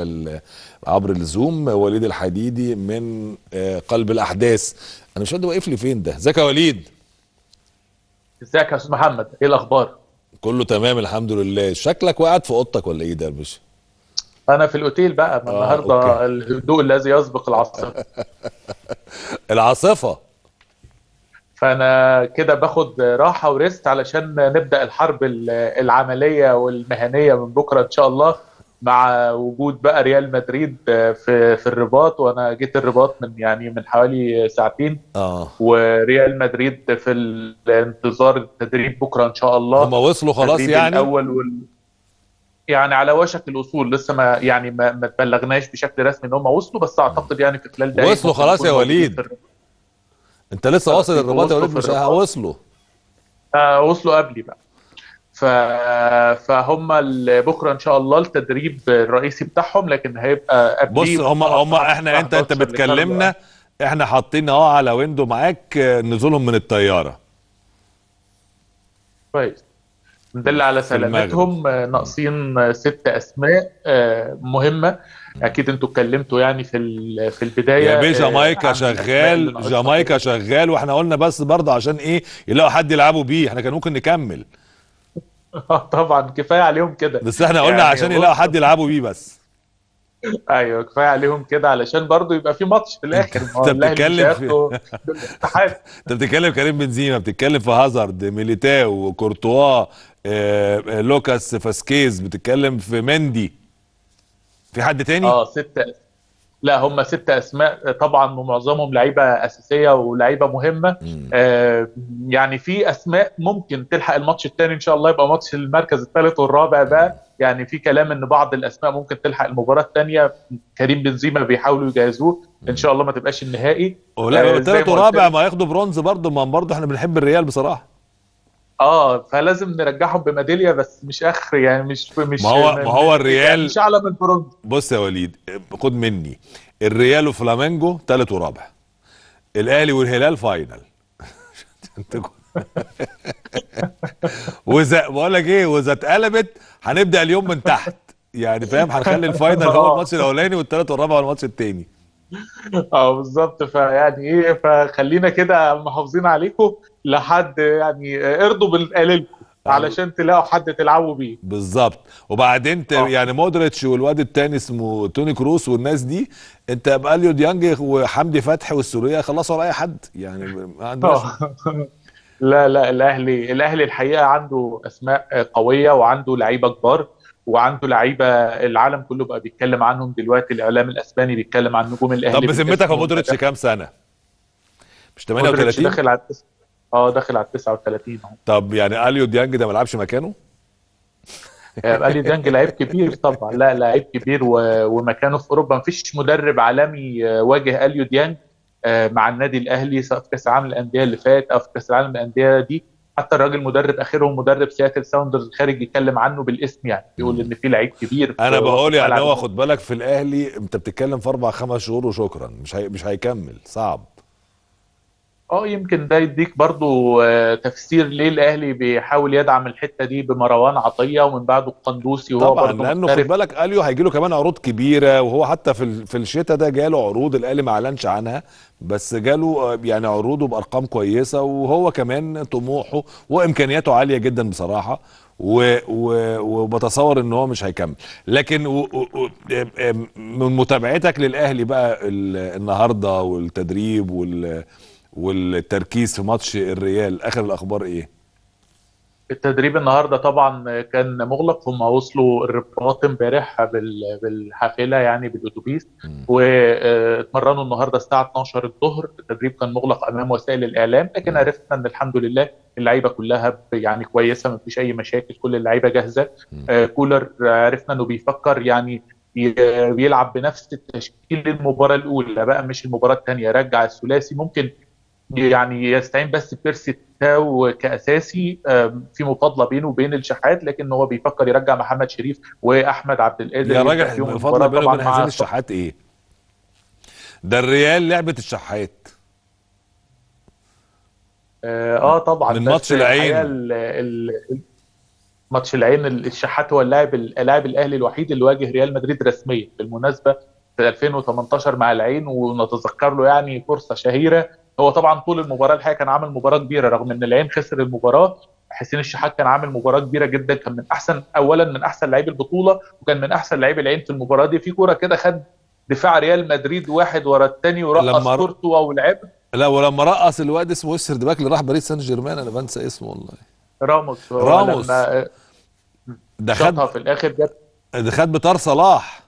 ال- عبر الزوم وليد الحديدي من آه، قلب الاحداث انا مش فاهم واقف لي فين ده ازيك يا وليد ازيك يا استاذ محمد ايه الاخبار كله تمام الحمد لله شكلك وقاعد في اوضتك ولا ايه ده يا باشا انا في الاوتيل بقى ما آه، النهارده أوكي. الهدوء الذي يسبق العاصفه العاصفه فانا كده باخد راحه وريست علشان نبدا الحرب ال- العمليه والمهنيه من بكره ان شاء الله مع وجود بقى ريال مدريد في في الرباط وانا جيت الرباط من يعني من حوالي ساعتين اه وريال مدريد في الانتظار التدريب بكره ان شاء الله هم وصلوا خلاص التدريب يعني الاول وال... يعني على وشك الوصول لسه ما يعني ما, ما تبلغناش بشكل رسمي ان هم وصلوا بس اعتقد يعني في خلال دقايق وصلوا ممكن خلاص يا يكونوا موجودين وليد. في الرباط. انت لسه آه، واصل الرباط يا وصلوا وليد في مش الرباط. آه، وصلوا آه وصلوا قبلي بقى ف... فهم ال- بكره ان شاء الله التدريب الرئيسي بتاعهم لكن هيبقى بص قبليه هم هم احنا انت انت 11 بتكلمنا احنا حاطين اهو على ويندو معاك آه، نزولهم من الطياره كويس ندل على في المغرب. سلامتهم آه، ناقصين آه، ست اسماء آه، مهمه اكيد انتوا اتكلمتوا يعني في ال- في البدايه يا بيه آه، جامايكا عن الأسماء اللي شغال ناقصها. جامايكا شغال واحنا قلنا بس برضه عشان ايه يلاقوا حد يلعبوا بيه احنا كان ممكن نكمل آه، طبعا كفايه عليهم كده بس احنا قلنا يعني عشان بص- يلاقوا حد يلعبوا بيه بس ايوه كفايه عليهم كده علشان برضو يبقى في ماتش في الاخر ما هو أنت الأهلي مش بتتكلم في- هياخده بالاتحاد انت بتتكلم كريم بنزيما بتتكلم في هازارد ميليتاو كورتوا آه، آه، لوكاس فاسكيز بتتكلم في مندي في حد تاني اه ست لا هم ست اسماء طبعا ومعظمهم لعيبه اساسيه ولعيبه مهمه مم. آه يعني في اسماء ممكن تلحق الماتش الثاني ان شاء الله يبقى ماتش المركز الثالث والرابع بقى يعني في كلام ان بعض الاسماء ممكن تلحق المباراه الثانيه كريم بنزيما بيحاولوا يجهزوه ان شاء الله ما تبقاش النهائي ولا آه، لو زي تالت ما قلت ورابع لك. ما ياخدوا برونز برضه ما برضه احنا بنحب الريال بصراحه اه فلازم نرجعهم بميداليه بس مش اخر يعني مش مش ما هو- ما هو الريال- مش اعلى من البرونز بص يا وليد خد مني الريال وفلامينجو تالت ورابع الاهلي والهلال فاينل انت كو- واذا بقول لك ايه واذا اتقلبت هنبدا اليوم من تحت يعني فاهم هنخلي الفاينل هو الماتش الاولاني والتالت والرابع هو الماتش التاني اه بالظبط فيعني ايه فخلينا كده محافظين عليكم لحد يعني ارضوا باللي لكم علشان تلاقوا حد تلعبوا بيه بالظبط وبعدين ت... آه. يعني مودريتش والواد التاني اسمه توني كروس والناس دي انت باليو ديانج وحمدي فتحي والسوريه خلصوا على اي حد يعني ما عندناش آه. لا لا الاهلي الاهلي الحقيقه عنده اسماء قويه وعنده لعيبه كبار وعنده لعيبه العالم كله بقى بيتكلم عنهم دلوقتي الاعلام الاسباني بيتكلم عن نجوم الاهلي طب بذمتك يا باسمهم. مودريتش كام سنه؟ مش مودريتش 38 داخل على التس... اه داخل على 39 اهو طب يعني اليو ديانج ده ما لعبش مكانه؟ الي ديانج لعيب كبير طبعا لا لعيب كبير و... ومكانه في اوروبا مفيش مدرب عالمي آه، واجه اليو ديانج آه، مع النادي الاهلي سواء في كاس العالم للانديه اللي فات او في كاس العالم للانديه دي حتى الراجل مدرب اخرهم مدرب سياتل ساوندرز خارج يتكلم عنه بالاسم يعني بيقول ان في لعيب كبير انا في بقول يعني ملعب هو خد بالك في الاهلي انت بتتكلم في اربع خمس شهور وشكرا مش هي... مش هيكمل صعب اه يمكن ده يديك برضو آه، تفسير ليه الاهلي بيحاول يدعم الحته دي بمروان عطيه ومن بعده القندوسي وهو طبعا برضو لانه خد محترف بالك اليو هيجي له كمان عروض كبيره وهو حتى في ال- في الشتاء ده جاله عروض الاهلي ما اعلنش عنها بس جاله آه، يعني عروضه بارقام كويسه وهو كمان طموحه وامكانياته عاليه جدا بصراحه و و وبتصور ان هو مش هيكمل لكن و و و من متابعتك للاهلي بقى ال- النهارده والتدريب وال والتركيز في ماتش الريال اخر الاخبار ايه التدريب النهارده طبعا كان مغلق هم وصلوا الرباط امبارح بال- بالحافله يعني بالاتوبيس مم. واتمرنوا النهارده الساعه 12 الظهر التدريب كان مغلق امام وسائل الاعلام لكن عرفنا ان الحمد لله اللعيبه كلها ب- يعني كويسه ما فيش اي مشاكل كل اللعيبه جاهزه مم. آه، كولر عرفنا انه بيفكر يعني ي- بيلعب بنفس التشكيل المباراه الاولى بقى مش المباراه الثانيه رجع الثلاثي ممكن يعني يستعين بس بيرسي تاو كاساسي آم، في مفاضله بينه وبين الشحات لكن هو بيفكر يرجع محمد شريف واحمد عبد القادر يا يبدأ راجل فيهم الفضل المباراة بينه طبعاً وبين مع حسين الشحات ايه ده الريال لعبه الشحات اه آه، طبعا من بس ماتش العين. الحقيقة ال- ال- ماتش العين الشحات هو اللاعب اللاعب الاهلي الوحيد اللي واجه ريال مدريد رسميا بالمناسبه في 2018 مع العين ونتذكر له يعني فرصه شهيره هو طبعا طول المباراه الحقيقه كان عامل مباراه كبيره رغم ان العين خسر المباراه حسين الشحات كان عامل مباراه كبيره جدا كان من احسن اولا من احسن لعيب البطوله وكان من احسن لعيب العين في المباراه دي في كوره كده خد دفاع ريال مدريد واحد ورا الثاني ورقص لما ر- كورتوا ولعب لا ولما رقص الواد اسمه ويسر باك اللي راح باريس سان جيرمان انا بنسى اسمه والله راموس هو راموس. لما ده شاطها خد في الاخر جت ده خد بطار صلاح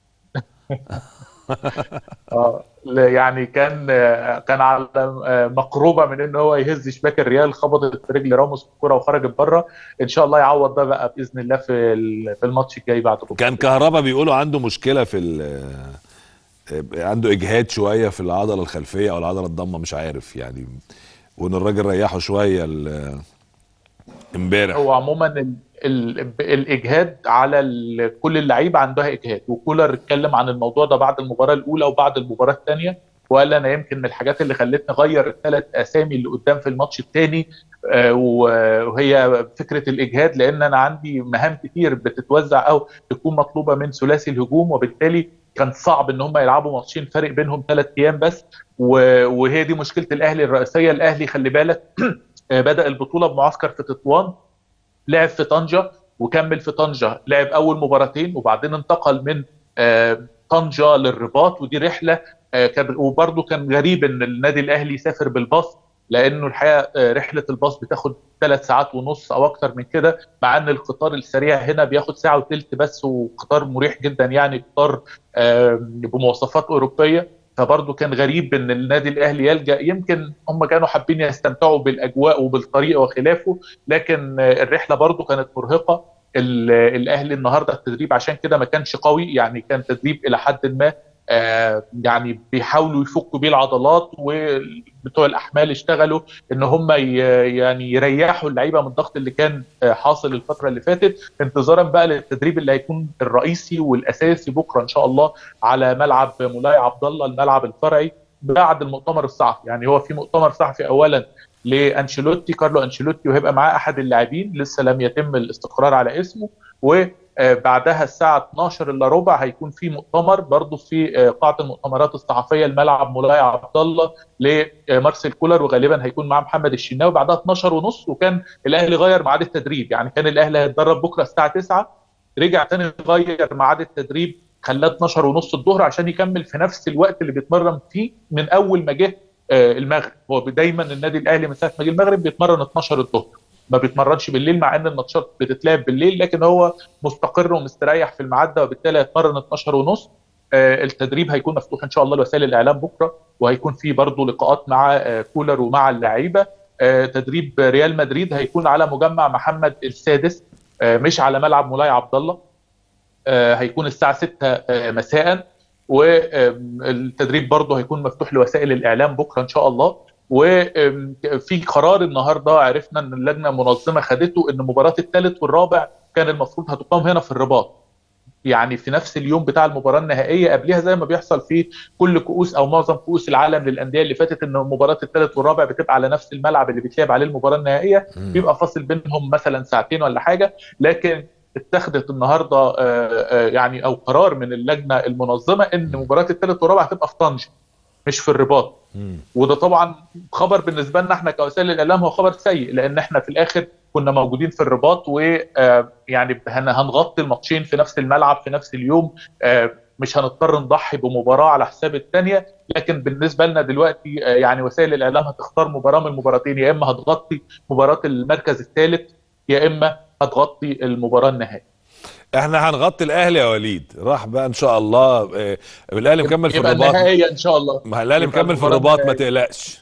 اه لا، يعني كان كان على مقروبه من ان هو يهز شباك الريال خبطت في رجل راموس الكره وخرجت بره ان شاء الله يعوض ده بقى باذن الله في ال- في الماتش الجاي بعد بكره كان كهربا بيقولوا عنده مشكله في ال عنده اجهاد شويه في العضله الخلفيه او العضله الضمه مش عارف يعني وان الراجل ريحه شويه ال- امبارح هو عموما ال ال الاجهاد على ال كل اللعيبه عندها اجهاد وكولر اتكلم عن الموضوع ده بعد المباراه الاولى وبعد المباراه الثانيه وقال انا يمكن من الحاجات اللي خلتني اغير الثلاث اسامي اللي قدام في الماتش الثاني وهي فكره الاجهاد لان انا عندي مهام كتير بتتوزع او تكون مطلوبه من ثلاثي الهجوم وبالتالي كان صعب ان هم يلعبوا ماتشين فارق بينهم ثلاث ايام بس و- وهي دي مشكله الاهلي الرئيسيه الاهلي خلي بالك بدا البطوله بمعسكر في تطوان لعب في طنجه وكمل في طنجه لعب اول مباراتين وبعدين انتقل من آه، طنجه للرباط ودي رحله آه، كان وبرده كان غريب ان النادي الاهلي يسافر بالباص لانه الحقيقه آه، رحله الباص بتاخد ثلاث ساعات ونص او اكتر من كده مع ان القطار السريع هنا بياخد ساعه وثلث بس وقطار مريح جدا يعني قطار آه، بمواصفات اوروبيه فبرضه كان غريب ان النادي الاهلي يلجا يمكن هم كانوا حابين يستمتعوا بالاجواء وبالطريق وخلافه لكن آه، الرحله برضه كانت مرهقه ال- الاهلي النهارده التدريب عشان كده ما كانش قوي يعني كان تدريب الى حد ما آه، يعني بيحاولوا يفكوا بيه العضلات وبتوع الاحمال اشتغلوا ان هم ي- يعني يريحوا اللعيبه من الضغط اللي كان آه، حاصل الفتره اللي فاتت انتظارا بقى للتدريب اللي هيكون الرئيسي والاساسي بكره ان شاء الله على ملعب مولاي عبد الله الملعب الفرعي بعد المؤتمر الصحفي يعني هو في مؤتمر صحفي اولا لانشيلوتي كارلو انشيلوتي وهيبقى معاه احد اللاعبين لسه لم يتم الاستقرار على اسمه وبعدها الساعه 12 الا ربع هيكون في مؤتمر برضه في آه، قاعه المؤتمرات الصحفيه الملعب مولاي عبد الله لمارسيل كولر وغالبا هيكون معاه محمد الشناوي بعدها 12 ونص وكان الاهلي غير ميعاد التدريب يعني كان الاهلي هيتدرب بكره الساعه 9 رجع تاني غير ميعاد التدريب خلاه 12 ونص الظهر عشان يكمل في نفس الوقت اللي بيتمرن فيه من اول ما جه آه، المغرب هو دايما النادي الاهلي من ساعه ما جه المغرب بيتمرن 12 الظهر ما بيتمرنش بالليل مع ان الماتشات بتتلعب بالليل لكن هو مستقر ومستريح في الميعاد ده وبالتالي هيتمرن 12 ونص آه، التدريب هيكون مفتوح ان شاء الله لوسائل الاعلام بكره وهيكون في برضه لقاءات مع آه، كولر ومع اللعيبه آه، تدريب ريال مدريد هيكون على مجمع محمد السادس آه، مش على ملعب مولاي عبد الله آه، هيكون الساعه 6 آه، مساء والتدريب برضه هيكون مفتوح لوسائل الاعلام بكره ان شاء الله وفي قرار النهارده عرفنا ان اللجنه المنظمه خدته ان مباراه الثالث والرابع كان المفروض هتقام هنا في الرباط يعني في نفس اليوم بتاع المباراه النهائيه قبلها زي ما بيحصل في كل كؤوس او معظم كؤوس العالم للانديه اللي فاتت ان مباراه الثالث والرابع بتبقى على نفس الملعب اللي بيتلعب عليه المباراه النهائيه مم. بيبقى فاصل بينهم مثلا ساعتين ولا حاجه لكن اتخذت النهارده آه، آه، يعني او قرار من اللجنه المنظمه ان مباراه الثالث والرابع هتبقى في طنجه مش في الرباط مم. وده طبعا خبر بالنسبه لنا احنا كوسائل الاعلام هو خبر سيء لان احنا في الاخر كنا موجودين في الرباط ويعني هنغطي الماتشين في نفس الملعب في نفس اليوم آه، مش هنضطر نضحي بمباراه على حساب الثانيه لكن بالنسبه لنا دلوقتي آه، يعني وسائل الاعلام هتختار مباراه من المباراتين يا اما هتغطي مباراه المركز الثالث يا اما هتغطي المباراه النهائيه احنا هنغطي الاهلي يا وليد راح بقى ان شاء الله آه، الاهلي مكمل في يبقى الرباط النهائيه ان شاء الله ما الاهلي يبقى مكمل في المباراة الرباط ما النهائية. تقلقش